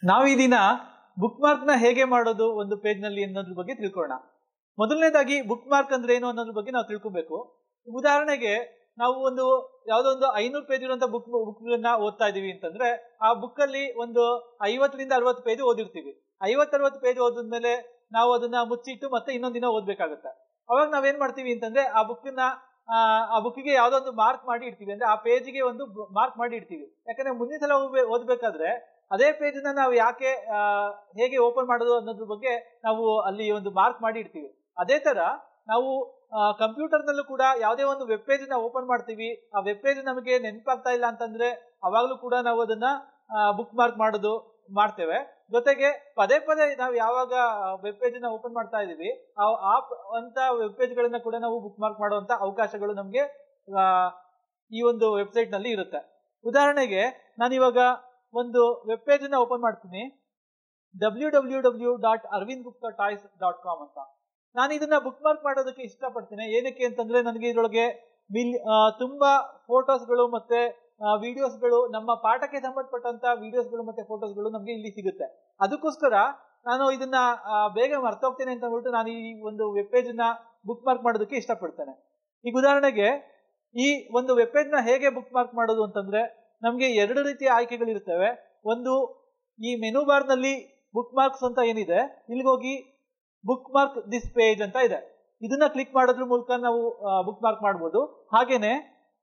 ನಾವು ಈ ದಿನ ಬುಕ್ ಮಾರ್ಕ್ ನ ಹೇಗೆ ಮಾಡೋದು ಒಂದು ಪೇಜ್ ನಲ್ಲಿ ಅನ್ನೋದ್ರ ಬಗ್ಗೆ ತಿಳ್ಕೊಳ್ಳೋಣ ಮೊದಲನೇದಾಗಿ ಬುಕ್ ಮಾರ್ಕ್ ಅಂದ್ರೆ ಏನು ಅನ್ನೋದ್ರ ಬಗ್ಗೆ ನಾವು ತಿಳ್ಕೊಬೇಕು ಉದಾಹರಣೆಗೆ ನಾವು ಒಂದು ಯಾವ್ದೋ ಒಂದು ಐನೂರು ಪೇಜ್ ಇರುವಂತ ಬುಕ್ ಬುಕ್ ನ ಓದ್ತಾ ಇದೀವಿ ಅಂತಂದ್ರೆ ಆ ಬುಕ್ ಅಲ್ಲಿ ಒಂದು ಐವತ್ತರಿಂದ ಅರವತ್ತು ಪೇಜ್ ಓದಿರ್ತೀವಿ ಐವತ್ತರವತ್ತು ಪೇಜ್ ಓದಿದ್ಮೇಲೆ ನಾವು ಅದನ್ನ ಮುಚ್ಚಿಟ್ಟು ಮತ್ತೆ ಇನ್ನೊಂದ್ ದಿನ ಓದ್ಬೇಕಾಗತ್ತೆ ಅವಾಗ ನಾವೇನ್ ಮಾಡ್ತೀವಿ ಅಂತಂದ್ರೆ ಆ ಬುಕ್ ನ ಆ ಬುಕ್ಗೆ ಯಾವ್ದೋ ಒಂದು ಮಾರ್ಕ್ ಮಾಡಿ ಇಡ್ತೀವಿ ಅಂದ್ರೆ ಆ ಪೇಜ್ಗೆ ಒಂದು ಮಾರ್ಕ್ ಮಾಡಿ ಇಡ್ತೀವಿ ಯಾಕಂದ್ರೆ ಮುಂದಿನ ಸಲ ಓದ್ಬೇ- ಓದ್ಬೇಕಾದ್ರೆ ಅದೇ ಪೇಜ್ ನ ನಾವು ಯಾಕೆ ಆ, ಹೇಗೆ ಓಪನ್ ಮಾಡೋದು ಅನ್ನೋದ್ರ ಬಗ್ಗೆ ನಾವು ಅಲ್ಲಿ ಒಂದು ಮಾರ್ಕ್ ಮಾಡಿ ಇಡ್ತೀವಿ ಅದೇ ತರ ನಾವು ಕಂಪ್ಯೂಟರ್ ನಲ್ಲೂ ಕೂಡ ಯಾವುದೇ ಒಂದು ವೆಬ್ ಪೇಜ್ ನ ಓಪನ್ ಮಾಡ್ತೀವಿ ಆ ವೆಬ್ ಪೇಜ್ ನಮಗೆ ನೆನಪಾಗ್ತಾ ಇಲ್ಲ ಅಂತಂದ್ರೆ ಅವಾಗ್ಲೂ ಕೂಡ ನಾವು ಅದನ್ನ ಬುಕ್ ಮಾರ್ಕ್ ಮಾಡೋದು ಮಾಡ್ತೇವೆ ಜೊತೆಗೆ ಪದೇ ಪದೇ ನಾವು ಯಾವಾಗ ವೆಬ್ ಪೇಜ್ ನ ಓಪನ್ ಮಾಡ್ತಾ ಇದೀವಿ ಆ ಆ ಪ- ಅಂತ ವೆಬ್ ಪೇಜ್ ಗಳನ್ನ ಕೂಡ ನಾವು ಬುಕ್ ಮಾರ್ಕ್ ಮಾಡುವಂತ ಅವಕಾಶಗಳು ನಮಗೆ ಆ, ಈ ಒಂದು ವೆಬ್ಸೈಟ್ ನಲ್ಲಿ ಇರುತ್ತೆ ಉದಾಹರಣೆಗೆ ನಾನು ಇವಾಗ ಒಂದು ವೆಬ್ ಪೇಜ್ ನ ಓಪನ್ ಮಾಡ್ತೀನಿ W W W dot Arvind Gupta toys dot com ಅಂತ ನಾನು ಇದನ್ನ ಬುಕ್ ಮಾರ್ಕ್ ಮಾಡೋದಕ್ಕೆ ಇಷ್ಟಪಡ್ತೀನಿ ಏನಕ್ಕೆ ಅಂತಂದ್ರೆ ನನಗೆ ಇದರೊಳಗೆ ಮಿಲ್ ಆ, ತುಂಬಾ ಫೋಟೋಸ್ಗಳು ಮತ್ತೆ ವಿಡಿಯೋಸ್ಗಳು ನಮ್ಮ ಪಾಠಕ್ಕೆ ಸಂಬಂಧಪಟ್ಟಂತ ವಿಡಿಯೋಸ್ಗಳು ಮತ್ತೆ ಫೋಟೋಸ್ಗಳು ನಮಗೆ ಇಲ್ಲಿ ಸಿಗುತ್ತೆ ಅದಕ್ಕೋಸ್ಕರ ನಾನು ಇದನ್ನ ಆ, ಬೇಗ ಮರ್ತೋಗ್ತೇನೆ ಅಂತ ಹೇಳ್ಬಿಟ್ಟು ನಾನು ಈ ಒಂದು ವೆಬ್ ಪೇಜ್ ನ ಬುಕ್ ಮಾರ್ಕ್ ಮಾಡೋದಕ್ಕೆ ಇಷ್ಟಪಡ್ತೇನೆ ಈಗ ಉದಾಹರಣೆಗೆ ಈ ಒಂದು ವೆಬ್ ಪೇಜ್ ನ ಹೇಗೆ ಬುಕ್ ಮಾರ್ಕ್ ಮಾಡೋದು ಅಂತಂದ್ರೆ ನಮಗೆ ಎರಡು ರೀತಿಯ ಆಯ್ಕೆಗಳಿರ್ತವೆ ಒಂದು ಈ ಮೆನು ಬಾರ್ ನಲ್ಲಿ ಬುಕ್ ಮಾರ್ಕ್ಸ್ ಅಂತ ಏನಿದೆ ಇಲ್ಲಿಗೆ ಹೋಗಿ ಬುಕ್ ಮಾರ್ಕ್ ದಿಸ್ ಪೇಜ್ ಅಂತ ಇದೆ ಇದನ್ನ ಕ್ಲಿಕ್ ಮಾಡೋದ್ರ ಮೂಲಕ ನಾವು ಬುಕ್ ಮಾರ್ಕ್ ಮಾಡ್ಬೋದು ಹಾಗೇನೆ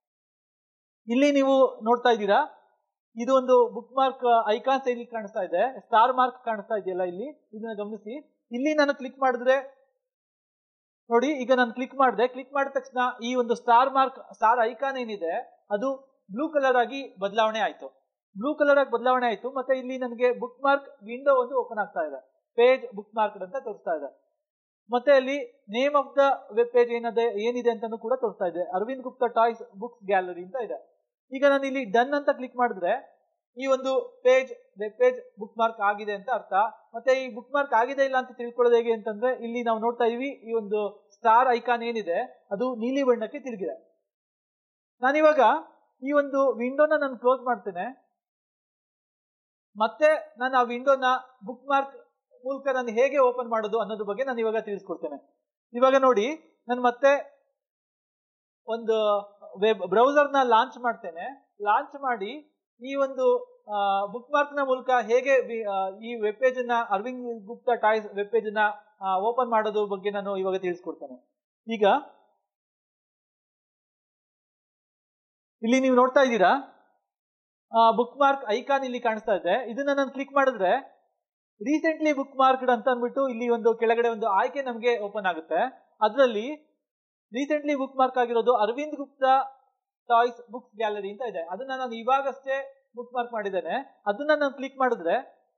ಇಲ್ಲಿ ನೀವು ನೋಡ್ತಾ ಇದ್ದೀರಾ ಇದು ಒಂದು ಬುಕ್ ಮಾರ್ಕ್ ಐಕಾನ್ಸ್ ಇಲ್ಲಿ ಕಾಣಿಸ್ತಾ ಇದೆ ಸ್ಟಾರ್ ಮಾರ್ಕ್ ಕಾಣಿಸ್ತಾ ಇದೆಯಲ್ಲ ಇಲ್ಲಿ ಇದನ್ನ ಗಮನಿಸಿ ಇಲ್ಲಿ ನಾನು ಕ್ಲಿಕ್ ಮಾಡಿದ್ರೆ ನೋಡಿ ಈಗ ನಾನು ಕ್ಲಿಕ್ ಮಾಡಿದೆ ಕ್ಲಿಕ್ ಮಾಡಿದ ತಕ್ಷಣ ಈ ಒಂದು ಸ್ಟಾರ್ ಮಾರ್ಕ್ ಸ್ಟಾರ್ ಐಕಾನ್ ಏನಿದೆ ಅದು ಬ್ಲೂ ಕಲರ್ ಆಗಿ ಬದಲಾವಣೆ ಆಯ್ತು ಬ್ಲೂ ಕಲರ್ ಆಗಿ ಬದಲಾವಣೆ ಆಯ್ತು ಮತ್ತೆ ಇಲ್ಲಿ ನನಗೆ ಬುಕ್ ಮಾರ್ಕ್ ವಿಂಡೋ ಒಂದು ಓಪನ್ ಆಗ್ತಾ ಇದೆ ಪೇಜ್ ಬುಕ್ ಮಾರ್ಕ್ ಅಂತ ತೋರಿಸ್ತಾ ಇದೆ ಮತ್ತೆ ಅಲ್ಲಿ name of the web page ಏನದೆ ಏನಿದೆ ಅಂತಾನು ಕೂಡ ತೋರಿಸ್ತಾ ಇದೆ Arvind Gupta toys books gallery ಅಂತ ಇದೆ ಈಗ ನಾನು ಇಲ್ಲಿ ಡನ್ ಅಂತ ಕ್ಲಿಕ್ ಮಾಡಿದ್ರೆ ಈ ಒಂದು page web page bookmark ಆಗಿದೆ ಅಂತ ಅರ್ಥ ಮತ್ತೆ ಈ ಬುಕ್ ಮಾರ್ಕ್ ಆಗಿದೆ ಇಲ್ಲ ಅಂತ ತಿಳ್ಕೊಳ್ಳೋದು ಹೇಗೆ ಅಂತಂದ್ರೆ ಇಲ್ಲಿ ನಾವು ನೋಡ್ತಾ ಇದೀವಿ ಈ ಒಂದು ಸ್ಟಾರ್ ಐಕಾನ್ ಏನಿದೆ ಅದು ನೀಲಿ ಬಣ್ಣಕ್ಕೆ ತಿರುಗಿದೆ ನಾನಿವಾಗ ಈ ಒಂದು ವಿಂಡೋನ ನಾನು ಕ್ಲೋಸ್ ಮಾಡ್ತೇನೆ ಮತ್ತೆ ನಾನು ಆ ವಿಂಡೋನ ಬುಕ್ ಮಾರ್ಕ್ ಮೂಲಕ ನಾನು ಹೇಗೆ ಓಪನ್ ಮಾಡೋದು ಅನ್ನೋದ್ರ ಬಗ್ಗೆ ನಾನು ಇವಾಗ ತಿಳಿಸ್ಕೊಡ್ತೇನೆ ಇವಾಗ ನೋಡಿ ನಾನು ಮತ್ತೆ ಒಂದು ವೆಬ್ ಬ್ರೌಸರ್ ನ ಲಾಂಚ್ ಮಾಡ್ತೇನೆ ಲಾಂಚ್ ಮಾಡಿ ಈ ಒಂದು ಬುಕ್ ಮಾರ್ಕ್ ನ ಮೂಲಕ ಹೇಗೆ ವಿ- ಆ, ಈ ವೆಬ್ ಪೇಜ್ ನ Arvind Gupta toys web page ನ ಓಪನ್ ಮಾಡೋದು ಬಗ್ಗೆ ನಾನು ಇವಾಗ ತಿಳಿಸ್ಕೊಡ್ತೇನೆ ಈಗ ಇಲ್ಲಿ ನೀವು ನೋಡ್ತಾ ಇದ್ದೀರಾ ಬುಕ್ ಮಾರ್ಕ್ ಐಕಾನ್ ಇಲ್ಲಿ ಕಾಣಿಸ್ತಾ ಇದೆ ಇದನ್ನ ನಾನು ಕ್ಲಿಕ್ ಮಾಡಿದ್ರೆ ರೀಸೆಂಟ್ಲಿ ಬುಕ್ ಮಾರ್ಕ್ಡ್ ಅಂತ ಅಂದ್ಬಿಟ್ಟು ಇಲ್ಲಿ ಒಂದು ಕೆಳಗಡೆ ಒಂದು ಆಯ್ಕೆ ನಮಗೆ ಓಪನ್ ಆಗುತ್ತೆ ಅದರಲ್ಲಿ ರೀಸೆಂಟ್ಲಿ ಬುಕ್ ಮಾರ್ಕ್ ಆಗಿರೋದು Arvind Gupta toys books gallery ಅಂತ ಇದೆ ಅದನ್ನ ನಾನು ಇವಾಗಷ್ಟೇ ಬುಕ್ ಮಾರ್ಕ್ ಮಾಡಿದ್ದೇನೆ ಅದನ್ನ ನಾನು ಕ್ಲಿಕ್ ಮಾಡಿದ್ರೆ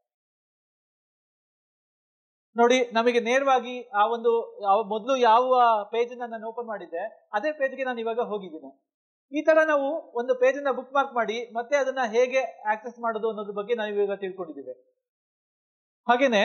ನೋಡಿ ನಮಗೆ ನೇರವಾಗಿ ಆ ಒಂದು ಯಾವ- ಮೊದಲು ಯಾವ ಪೇಜ್ ನಾನು ಓಪನ್ ಮಾಡಿದ್ದೆ ಅದೇ ಪೇಜ್ಗೆ ನಾನು ಇವಾಗ ಹೋಗಿದ್ದೀನಿ ಈ ತರ ನಾವು ಒಂದು ಪೇಜ್ ಅನ್ನ ಬುಕ್ ಮಾರ್ಕ್ ಮಾಡಿ ಮತ್ತೆ ಅದನ್ನ ಹೇಗೆ ಆಕ್ಸೆಸ್ ಮಾಡೋದು ಅನ್ನೋದ್ರ ಬಗ್ಗೆ ನಾವು ಇವಾಗ ತಿಳ್ಕೊಂಡಿದ್ದೀವಿ ಹಾಗೇನೆ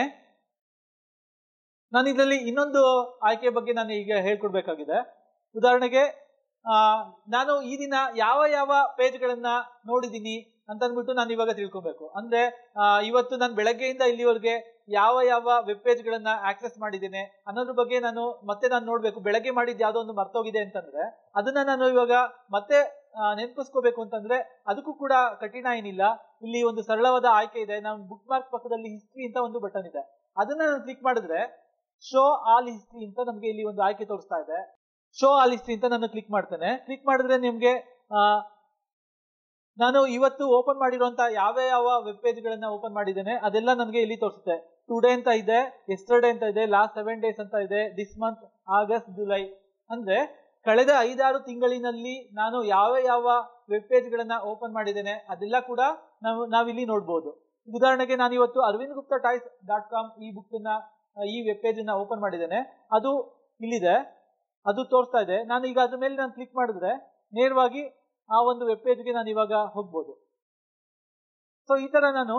ನಾನು ಇದರಲ್ಲಿ ಇನ್ನೊಂದು ಆಯ್ಕೆ ಬಗ್ಗೆ ನಾನು ಈಗ ಹೇಳ್ಕೊಡ್ಬೇಕಾಗಿದೆ ಉದಾಹರಣೆಗೆ ಆ, ನಾನು ಈ ದಿನ ಯಾವ ಯಾವ ಪೇಜ್ಗಳನ್ನ ನೋಡಿದ್ದೀನಿ ಅಂತ ಅಂದ್ಬಿಟ್ಟು ನಾನು ಇವಾಗ ತಿಳ್ಕೊಬೇಕು ಅಂದ್ರೆ ಆ, ಇವತ್ತು ನಾನು ಬೆಳಗ್ಗೆಯಿಂದ ಇಲ್ಲಿವರೆಗೆ ಯಾವ ಯಾವ ವೆಬ್ ಪೇಜ್ಗಳನ್ನ ಆಕ್ಸೆಸ್ ಮಾಡಿದ್ದೇನೆ ಅನ್ನೋದ್ರ ಬಗ್ಗೆ ನಾನು ಮತ್ತೆ ನಾನು ನೋಡ್ಬೇಕು ಬೆಳಗ್ಗೆ ಮಾಡಿದ್ದು ಯಾವ್ದೋ ಒಂದು ಮರ್ತೋಗಿದೆ ಅಂತಂದ್ರೆ ಅದನ್ನ ನಾನು ಇವಾಗ ಮತ್ತೆ ನೆನಪಿಸ್ಕೋಬೇಕು ಅಂತಂದ್ರೆ ಅದಕ್ಕೂ ಕೂಡ ಕಠಿಣ ಏನಿಲ್ಲ ಇಲ್ಲಿ ಒಂದು ಸರಳವಾದ ಆಯ್ಕೆ ಇದೆ ನಾನು ಬುಕ್ ಮಾರ್ಕ್ ಪಕ್ಕದಲ್ಲಿ ಹಿಸ್ಟ್ರಿ ಅಂತ ಒಂದು ಬಟನ್ ಇದೆ ಅದನ್ನ ನಾನು ಕ್ಲಿಕ್ ಮಾಡಿದ್ರೆ ಶೋ ಆಲ್ ಹಿಸ್ಟ್ರಿ ಅಂತ ನಮಗೆ ಇಲ್ಲಿ ಒಂದು ಆಯ್ಕೆ ತೋರಿಸ್ತಾ ಇದೆ ಶೋ ಆಲ್ ಹಿಸ್ಟ್ರಿ ಅಂತ ನಾನು ಕ್ಲಿಕ್ ಮಾಡ್ತೇನೆ ಕ್ಲಿಕ್ ಮಾಡಿದ್ರೆ ನಿಮ್ಗೆ ಆ, ನಾನು ಇವತ್ತು ಓಪನ್ ಮಾಡಿರುವಂತ ಯಾವ ಯಾವ ವೆಬ್ ಪೇಜ್ ಗಳನ್ನ ಓಪನ್ ಮಾಡಿದ್ದೇನೆ ಅದೆಲ್ಲ ನನಗೆ ಇಲ್ಲಿ ತೋರಿಸುತ್ತೆ ಟುಡೇ ಅಂತ ಇದೆ ಎಸ್ಟರ್ಡೇ ಅಂತ ಇದೆ ಲಾಸ್ಟ್ ಸೆವೆನ್ ಡೇಸ್ ಅಂತ ಇದೆ ದಿಸ್ ಮಂತ್ ಆಗಸ್ಟ್ ಜುಲೈ ಅಂದ್ರೆ ಕಳೆದ ಐದಾರು ತಿಂಗಳಿನಲ್ಲಿ ನಾನು ಯಾವ ಯಾವ ವೆಬ್ ಪೇಜ್ ಗಳನ್ನ ಓಪನ್ ಮಾಡಿದ್ದೇನೆ ಅದೆಲ್ಲ ಕೂಡ ನಾವು ನಾವಿಲ್ಲಿ ನೋಡ್ಬೋದು ಉದಾಹರಣೆಗೆ ನಾನು ಇವತ್ತು Arvind Gupta toys dot com ಈ ಬುಕ್ ನ ಈ ವೆಬ್ ಪೇಜ್ ಅನ್ನ ಓಪನ್ ಮಾಡಿದ್ದೇನೆ ಅದು ಇಲ್ಲಿದೆ ಅದು ತೋರಿಸ್ತಾ ಇದೆ ನಾನು ಈಗ ಅದ್ರ ಮೇಲೆ ನಾನು ಕ್ಲಿಕ್ ಮಾಡಿದ್ರೆ ನೇರವಾಗಿ ಆ ಒಂದು ವೆಬ್ ಪೇಜ್ಗೆ ನಾನು ಇವಾಗ ಹೋಗ್ಬೋದು ಸೊ ಈ ತರ ನಾನು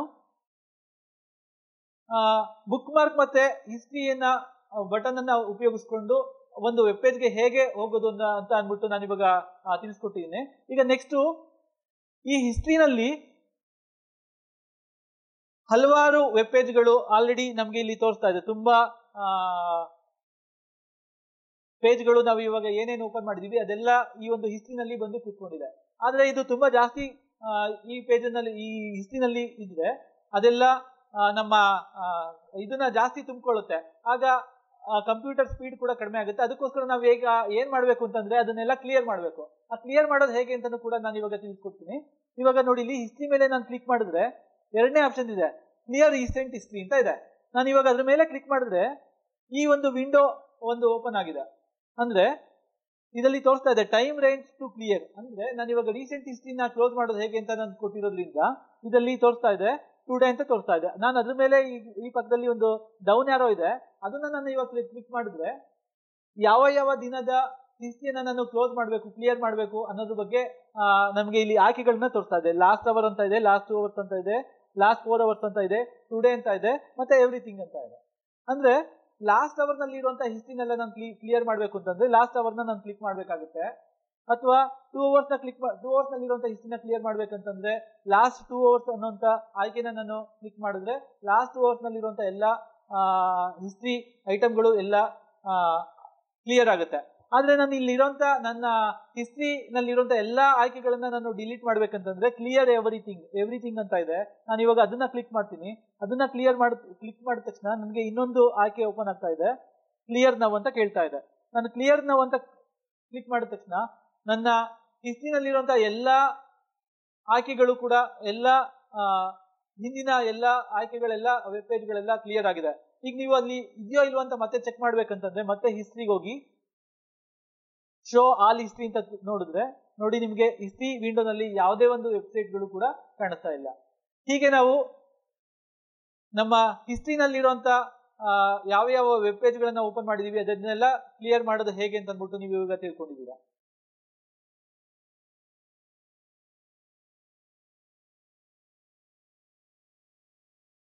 ಬುಕ್ ಮಾರ್ಕ್ ಮತ್ತೆ ಹಿಸ್ಟ್ರಿಯನ್ನ ಬಟನ್ ಅನ್ನ ಉಪಯೋಗಿಸ್ಕೊಂಡು ಒಂದು ವೆಬ್ ಪೇಜ್ಗೆ ಹೇಗೆ ಹೋಗೋದು ಅಂತ ಅಂತ ಅಂದ್ಬಿಟ್ಟು ನಾನು ಇವಾಗ ಆ, ತಿಳಿಸ್ಕೊಟ್ಟಿದ್ದೀನಿ ಈಗ ನೆಕ್ಸ್ಟ್ ಈ ಹಿಸ್ಟ್ರಿನಲ್ಲಿ ಹಲವಾರು ವೆಬ್ ಪೇಜ್ಗಳು ಆಲ್ರೆಡಿ ನಮ್ಗೆ ಇಲ್ಲಿ ತೋರಿಸ್ತಾ ಇದೆ ತುಂಬಾ ಪೇಜ್ಗಳು ನಾವು ಇವಾಗ ಏನೇನು ಓಪನ್ ಮಾಡಿದೀವಿ ಅದೆಲ್ಲ ಈ ಒಂದು ಹಿಸ್ಟ್ರಿನಲ್ಲಿ ಬಂದು ಕೂತ್ಕೊಂಡಿದೆ ಆದ್ರೆ ಇದು ತುಂಬಾ ಜಾಸ್ತಿ ಆ, ಈ ಪೇಜ್ನಲ್ಲಿ ಈ ಹಿಸ್ಟ್ರಿನಲ್ಲಿ ಇದ್ರೆ ಅದೆಲ್ಲ ಆ, ನಮ್ಮ ಆ, ಇದನ್ನ ಜಾಸ್ತಿ ತುಂಬಿಕೊಳ್ಳುತ್ತೆ ಆಗ ಕಂಪ್ಯೂಟರ್ ಸ್ಪೀಡ್ ಕೂಡ ಕಡಿಮೆ ಆಗುತ್ತೆ ಅದಕ್ಕೋಸ್ಕರ ನಾವು ಈಗ ಏನ್ ಮಾಡ್ಬೇಕು ಅಂತಂದ್ರೆ ಅದನ್ನೆಲ್ಲ ಕ್ಲಿಯರ್ ಮಾಡ್ಬೇಕು ಆ ಕ್ಲಿಯರ್ ಮಾಡೋದು ಹೇಗೆ ಅಂತಾನು ಕೂಡ ನಾನು ಇವಾಗ ತಿಳಿಸ್ಕೊಡ್ತೀನಿ ಇವಾಗ ನೋಡಿ ಇಲ್ಲಿ ಹಿಸ್ಟ್ರಿ ಮೇಲೆ ನಾನು ಕ್ಲಿಕ್ ಮಾಡಿದ್ರೆ ಎರಡನೇ ಆಪ್ಷನ್ ಇದೆ ಕ್ಲಿಯರ್ ರೀಸೆಂಟ್ ಹಿಸ್ಟ್ರಿ ಅಂತ ಇದೆ ನಾನು ಇವಾಗ ಅದ್ರ ಮೇಲೆ ಕ್ಲಿಕ್ ಮಾಡಿದ್ರೆ ಈ ಒಂದು ವಿಂಡೋ ಒಂದು ಓಪನ್ ಆಗಿದೆ ಅಂದ್ರೆ ಇದರಲ್ಲಿ ತೋರಿಸ್ತಾ ಇದೆ ಟೈಮ್ ರೇಂಜ್ ಟು ಕ್ಲಿಯರ್ ಅಂದ್ರೆ ನಾನು ಇವಾಗ ರೀಸೆಂಟ್ ಹಿಸ್ಟ್ರಿನ ಕ್ಲೋಸ್ ಮಾಡೋದು ಹೇಗೆ ಅಂತ ನಾನು ಕೊಟ್ಟಿರೋದ್ರಿಂದ ಇದರಲ್ಲಿ ತೋರಿಸ್ತಾ ಇದೆ ಟುಡೇ ಅಂತ ತೋರಿಸ್ತಾ ಇದೆ ನಾನು ಅದ್ರ ಮೇಲೆ ಈ- ಈ ಪಕ್ಕದಲ್ಲಿ ಒಂದು ಡೌನ್ ಯಾರೋ ಇದೆ ಅದನ್ನ ನಾನು ಇವಾಗ ಕ್ಲಿಕ್ ಮಾಡಿದ್ರೆ ಯಾವ ಯಾವ ದಿನದ ಹಿಸ್ಟ್ರಿಯನ್ನ ನಾನು ಕ್ಲೋಸ್ ಮಾಡಬೇಕು ಕ್ಲಿಯರ್ ಮಾಡಬೇಕು ಅನ್ನೋದ್ರ ಬಗ್ಗೆ ಆ, ನಮಗೆ ಇಲ್ಲಿ ಆಯ್ಕೆಗಳನ್ನ ತೋರಿಸ್ತಾ ಇದೆ ಲಾಸ್ಟ್ ಅವರ್ ಅಂತ ಇದೆ ಲಾಸ್ಟ್ ಟೂ ಅವರ್ಸ್ ಅಂತ ಇದೆ ಲಾಸ್ಟ್ ಫೋರ್ ಅವರ್ಸ್ ಅಂತ ಇದೆ ಟುಡೇ ಅಂತ ಇದೆ ಮತ್ತೆ ಎವ್ರಿಥಿಂಗ್ ಅಂತ ಇದೆ ಅಂದ್ರೆ ಲಾಸ್ಟ್ ಅವರ್ ನಲ್ಲಿ ಇರುವಂತಹ ಹಿಸ್ಟ್ರಿನೆಲ್ಲ ನಾನು ಕ್ಲಿಯರ್ ಮಾಡಬೇಕು ಅಂತಂದ್ರೆ ಲಾಸ್ಟ್ ಅವರ್ ನ ನಾನು ಕ್ಲಿಕ್ ಮಾಡಬೇಕಾಗುತ್ತೆ ಅಥವಾ ಟೂ ಅವರ್ಸ್ ನ ಕ್ಲಿಕ್ ಟೂ ಅವರ್ಸ್ ನಲ್ಲಿ ಇರುವಂತಹ ಹಿಸ್ಟ್ರಿನ ಕ್ಲಿಯರ್ ಮಾಡ್ಬೇಕಂತಂದ್ರೆ ಲಾಸ್ಟ್ ಟೂ ಅವರ್ಸ್ ಅನ್ನೋಂತ ಆಯ್ಕೆನ ನಾನು ಕ್ಲಿಕ್ ಮಾಡಿದ್ರೆ ಲಾಸ್ಟ್ ಟೂ ಅವರ್ಸ್ ನಲ್ಲಿ ಇರುವಂತಹ ಎಲ್ಲ ಹಿಸ್ಟ್ರಿ ಐಟಮ್ಗಳು ಎಲ್ಲ ಕ್ಲಿಯರ್ ಆಗುತ್ತೆ ಆದ್ರೆ ನಾನು ಇಲ್ಲಿರುವಂತ ನನ್ನ ಹಿಸ್ಟ್ರಿ ನಲ್ಲಿರುವಂತ ಎಲ್ಲಾ ಆಯ್ಕೆಗಳನ್ನ ನಾನು ಡಿಲೀಟ್ ಮಾಡ್ಬೇಕಂತಂದ್ರೆ ಕ್ಲಿಯರ್ ಎವ್ರಿಥಿಂಗ್ ಎವ್ರಿಥಿಂಗ್ ಅಂತ ಇದೆ ನಾನು ಇವಾಗ ಅದನ್ನ ಕ್ಲಿಕ್ ಮಾಡ್ತೀನಿ ಅದನ್ನ ಕ್ಲಿಯರ್ ಮಾಡ್ ಕ್ಲಿಕ್ ಮಾಡಿದ ತಕ್ಷಣ ನನಗೆ ಇನ್ನೊಂದು ಆಯ್ಕೆ ಓಪನ್ ಆಗ್ತಾ ಇದೆ ಕ್ಲಿಯರ್ ನವ್ ಅಂತ ಕೇಳ್ತಾ ಇದೆ ನಾನು ಕ್ಲಿಯರ್ ನವ್ ಅಂತ ಕ್ಲಿಕ್ ಮಾಡಿದ ತಕ್ಷಣ ನನ್ನ ಹಿಸ್ಟ್ರಿನಲ್ಲಿರುವಂತಹ ಎಲ್ಲಾ ಆಯ್ಕೆಗಳು ಕೂಡ ಎಲ್ಲ ಆ, ಹಿಂದಿನ ಎಲ್ಲ ಆಯ್ಕೆಗಳೆಲ್ಲ ವೆಬ್ ಪೇಜ್ಗಳೆಲ್ಲ ಕ್ಲಿಯರ್ ಆಗಿದೆ ಈಗ ನೀವು ಅಲ್ಲಿ ಇದೆಯೋ ಇಲ್ವೋ ಅಂತ ಮತ್ತೆ ಚೆಕ್ ಮಾಡ್ಬೇಕಂತಂದ್ರೆ ಮತ್ತೆ ಹಿಸ್ಟ್ರಿಗೆ ಹೋಗಿ ಶೋ ಆಲ್ ಹಿಸ್ಟ್ರಿ ಅಂತ ನೋಡಿದ್ರೆ ನೋಡಿ ನಿಮಗೆ ಹಿಸ್ಟ್ರಿ ವಿಂಡೋನಲ್ಲಿ ಯಾವುದೇ ಒಂದು ವೆಬ್ಸೈಟ್ಗಳು ಕೂಡ ಕಾಣಿಸ್ತಾ ಇಲ್ಲ ಹೀಗೆ ನಾವು ನಮ್ಮ ಹಿಸ್ಟ್ರಿನಲ್ಲಿರುವಂತ ಯಾವ ಯಾವ ವೆಬ್ ಪೇಜ್ಗಳನ್ನ ಓಪನ್ ಮಾಡಿದೀವಿ ಅದನ್ನೆಲ್ಲ ಕ್ಲಿಯರ್ ಮಾಡೋದು ಹೇಗೆ ಅಂತ ಅಂದ್ಬಿಟ್ಟು ನೀವು ಇವಾಗ ತಿಳ್ಕೊಂಡಿದ್ದೀರಾ